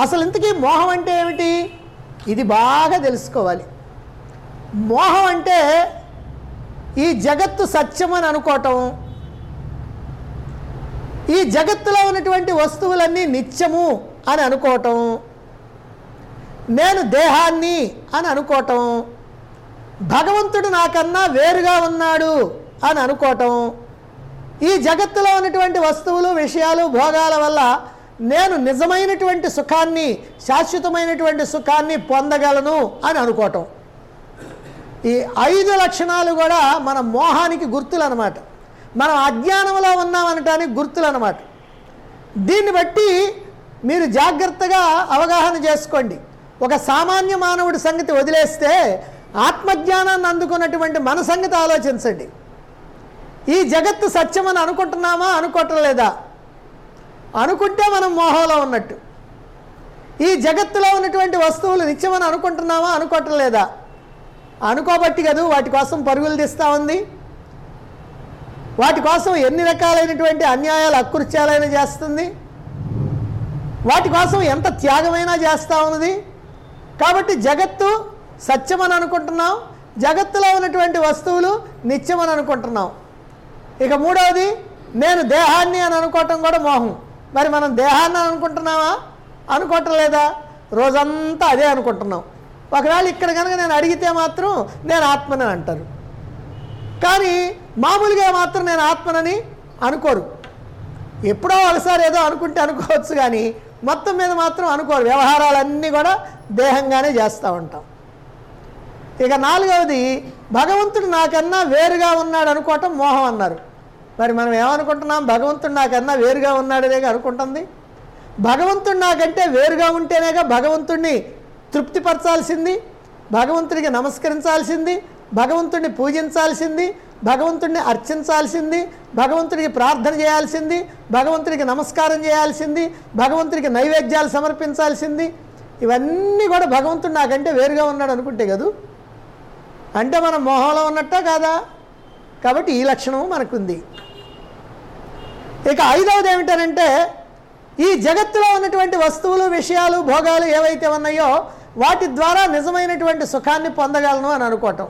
అసలు ఇంతకీ మోహం అంటే ఏమిటి ఇది బాగా తెలుసుకోవాలి మోహం అంటే ఈ జగత్తు సత్యమని అనుకోవటం ఈ జగత్తులో ఉన్నటువంటి వస్తువులన్నీ నిత్యము అని అనుకోవటం నేను దేహాన్ని అని అనుకోవటం భగవంతుడు నాకన్నా వేరుగా ఉన్నాడు అని అనుకోవటం ఈ జగత్తులో ఉన్నటువంటి వస్తువులు విషయాలు భోగాల వల్ల నేను నిజమైనటువంటి సుఖాన్ని శాశ్వతమైనటువంటి సుఖాన్ని పొందగలను అని అనుకోవటం ఈ ఐదు లక్షణాలు కూడా మన మోహానికి గుర్తులు అనమాట మనం అజ్ఞానంలో ఉన్నామనటానికి గుర్తులు అనమాట దీన్ని బట్టి మీరు జాగ్రత్తగా అవగాహన చేసుకోండి ఒక సామాన్య మానవుడి సంగతి వదిలేస్తే ఆత్మజ్ఞానాన్ని అందుకున్నటువంటి మన సంగతి ఆలోచించండి ఈ జగత్తు సత్యమని అనుకుంటున్నామా అనుకోవటం లేదా అనుకుంటే మనం మోహంలో ఉన్నట్టు ఈ జగత్తులో ఉన్నటువంటి వస్తువులు నిత్యమని అనుకుంటున్నామా అనుకోవటం లేదా అనుకోబట్టి కదూ వాటి కోసం పరుగులు తీస్తూ ఉంది వాటి కోసం ఎన్ని రకాలైనటువంటి అన్యాయాలు అకృత్యాలైనా చేస్తుంది వాటి కోసం ఎంత త్యాగమైనా చేస్తూ ఉన్నది కాబట్టి జగత్తు సత్యమని అనుకుంటున్నాం జగత్తులో ఉన్నటువంటి వస్తువులు నిత్యమని అనుకుంటున్నాం ఇక మూడవది నేను దేహాన్ని అని అనుకోవటం కూడా మోహం మరి మనం దేహాన్ని అని అనుకుంటున్నామా అనుకోవటం లేదా రోజంతా అదే అనుకుంటున్నాం ఒకవేళ ఇక్కడ కనుక నేను అడిగితే మాత్రం నేను ఆత్మని అంటారు కానీ మామూలుగా మాత్రం నేను ఆత్మనని అనుకోరు ఎప్పుడో ఒకసారి ఏదో అనుకుంటే అనుకోవచ్చు కానీ మొత్తం మీద మాత్రం అనుకోరు వ్యవహారాలన్నీ కూడా దేహంగానే చేస్తూ ఉంటాం ఇక నాలుగవది భగవంతుడు నాకన్నా వేరుగా ఉన్నాడు అనుకోవటం మోహం అన్నారు మరి మనం ఏమనుకుంటున్నాం భగవంతుడు నాకన్నా వేరుగా ఉన్నాడనేగా అనుకుంటుంది భగవంతుడు నాకంటే వేరుగా ఉంటేనేగా భగవంతుడిని తృప్తిపరచాల్సింది భగవంతుడికి నమస్కరించాల్సింది భగవంతుడిని పూజించాల్సింది భగవంతుడిని అర్చించాల్సింది భగవంతుడికి ప్రార్థన చేయాల్సింది భగవంతుడికి నమస్కారం చేయాల్సింది భగవంతుడికి నైవేద్యాలు సమర్పించాల్సింది ఇవన్నీ కూడా భగవంతుడు నాకంటే వేరుగా ఉన్నాడు అనుకుంటే కదూ అంటే మనం మోహంలో ఉన్నట్టా కాదా కాబట్టి ఈ లక్షణము మనకుంది ఇక ఐదవది ఏమిటనంటే ఈ జగత్తులో ఉన్నటువంటి వస్తువులు విషయాలు భోగాలు ఏవైతే ఉన్నాయో వాటి ద్వారా నిజమైనటువంటి సుఖాన్ని పొందగలను అని అనుకోవటం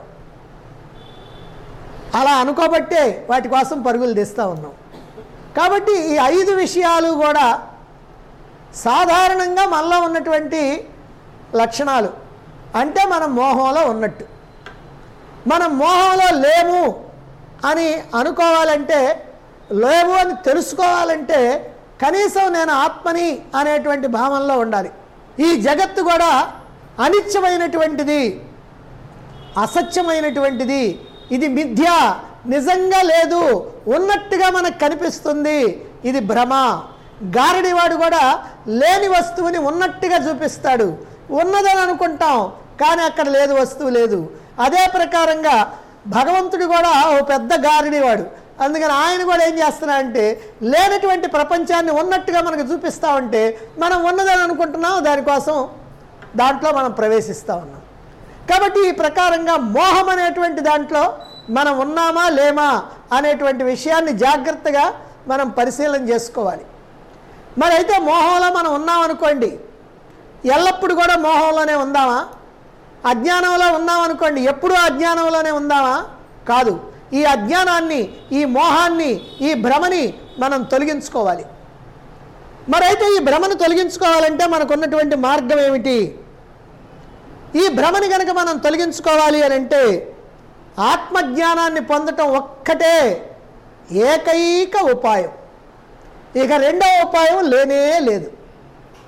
అలా అనుకోబట్టే వాటి కోసం పరుగులు తీస్తూ ఉన్నాం కాబట్టి ఈ ఐదు విషయాలు కూడా సాధారణంగా మనలో ఉన్నటువంటి లక్షణాలు అంటే మనం మోహంలో ఉన్నట్టు మనం మోహంలో లేము అని అనుకోవాలంటే లేవు అని తెలుసుకోవాలంటే కనీసం నేను ఆత్మని అనేటువంటి భావనలో ఉండాలి ఈ జగత్తు కూడా అనిత్యమైనటువంటిది అసత్యమైనటువంటిది ఇది మిథ్య నిజంగా లేదు ఉన్నట్టుగా మనకు కనిపిస్తుంది ఇది భ్రమ గారడివాడు కూడా లేని వస్తువుని ఉన్నట్టుగా చూపిస్తాడు ఉన్నదని అనుకుంటాం కానీ అక్కడ లేదు వస్తువు లేదు అదే ప్రకారంగా భగవంతుడు కూడా ఓ పెద్ద గారడివాడు అందుకని ఆయన కూడా ఏం చేస్తున్నాడంటే లేనటువంటి ప్రపంచాన్ని ఉన్నట్టుగా మనకు చూపిస్తూ ఉంటే మనం ఉన్నదని అనుకుంటున్నాం దానికోసం దాంట్లో మనం ప్రవేశిస్తూ ఉన్నాం కాబట్టి ఈ ప్రకారంగా మోహం అనేటువంటి దాంట్లో మనం ఉన్నామా లేమా అనేటువంటి విషయాన్ని జాగ్రత్తగా మనం పరిశీలన చేసుకోవాలి మరి అయితే మోహంలో మనం ఉన్నామనుకోండి ఎల్లప్పుడు కూడా మోహంలోనే ఉందామా అజ్ఞానంలో ఉన్నామనుకోండి ఎప్పుడూ అజ్ఞానంలోనే ఉందామా కాదు ఈ అజ్ఞానాన్ని ఈ మోహాన్ని ఈ భ్రమని మనం తొలగించుకోవాలి మరైతే ఈ భ్రమను తొలగించుకోవాలంటే మనకున్నటువంటి మార్గం ఏమిటి ఈ భ్రమని కనుక మనం తొలగించుకోవాలి అని అంటే ఆత్మజ్ఞానాన్ని పొందటం ఒక్కటే ఏకైక ఉపాయం ఇక రెండవ ఉపాయం లేనే లేదు